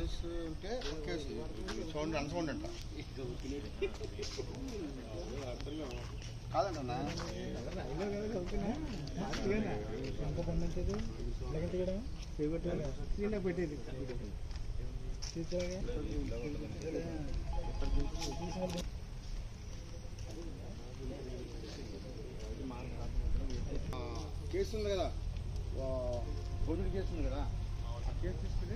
Case ఉంటే case sound unsound అంట కాదంటన్నా ఆ, కేసు ఉంది కదా కోవిడ్ కేసు ఉంది కదా ఆ కేసు తీసుకుని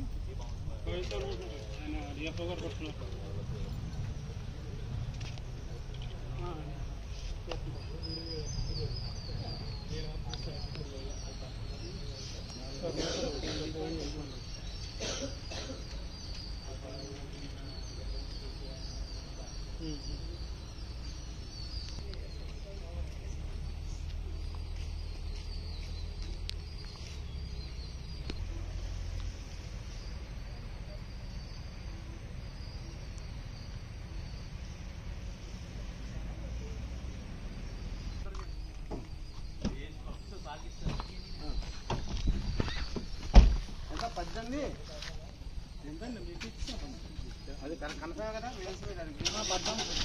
ఎంత పద్దెనిమిది ఎంతండి మీకు ఇచ్చాను. అది కన కనపే కదా వేసి దానికి ఏమో పద్దెనిమిది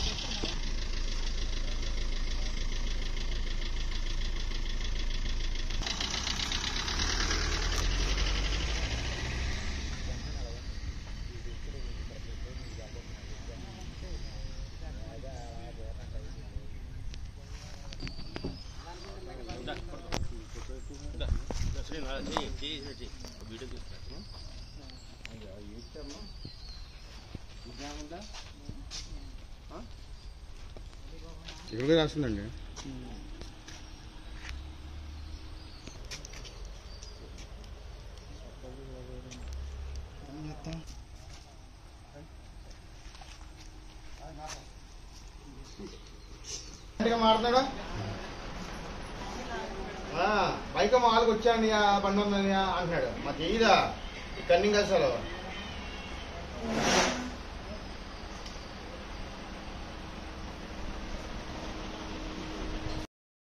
ఇంకేముందా ఇక్కడ రాసిందండి మాడతాడా బైక్ మాలకు వచ్చాను బండి ఉందని అంటున్నాడు మా తెయ్యదా కన్నింగ్ అసలు